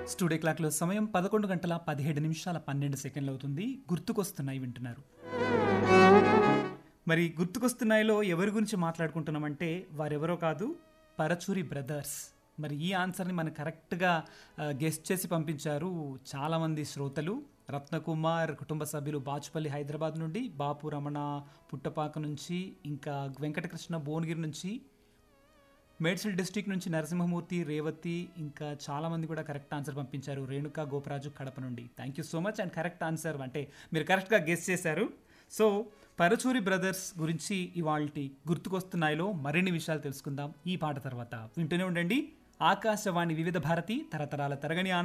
studio క్లాక్లో సమయం పదకొండు గంటల పదిహేడు నిమిషాల పన్నెండు సెకండ్లు అవుతుంది గుర్తుకొస్తున్నాయి వింటున్నారు మరి గుర్తుకొస్తున్నాయిలో ఎవరి గురించి మాట్లాడుకుంటున్నామంటే వారెవరో కాదు పరచూరి బ్రదర్స్ మరి ఈ ఆన్సర్ని మనకు కరెక్ట్గా గెస్ట్ చేసి పంపించారు చాలామంది శ్రోతలు రత్నకుమార్ కుటుంబ సభ్యులు బాచుపల్లి హైదరాబాద్ నుండి బాపు రమణ పుట్టపాక నుంచి ఇంకా వెంకటకృష్ణ భువనగిరి నుంచి మేడ్చల్ డిస్టిక్ నుంచి నరసింహమూర్తి రేవతి ఇంకా చాలా మంది కూడా కరెక్ట్ ఆన్సర్ పంపించారు రేణుకా గోపరాజు కడప నుండి thank you so much and correct answer అంటే మీరు కరెక్ట్గా గెస్ చేశారు సో పరచూరి బ్రదర్స్ గురించి ఇవాళ గుర్తుకొస్తున్నాయిలో మరిన్ని విషయాలు తెలుసుకుందాం ఈ పాట తర్వాత వింటూనే ఉండండి ఆకాశవాణి వివిధ భారతి తరతరాల తరగని ఆనందం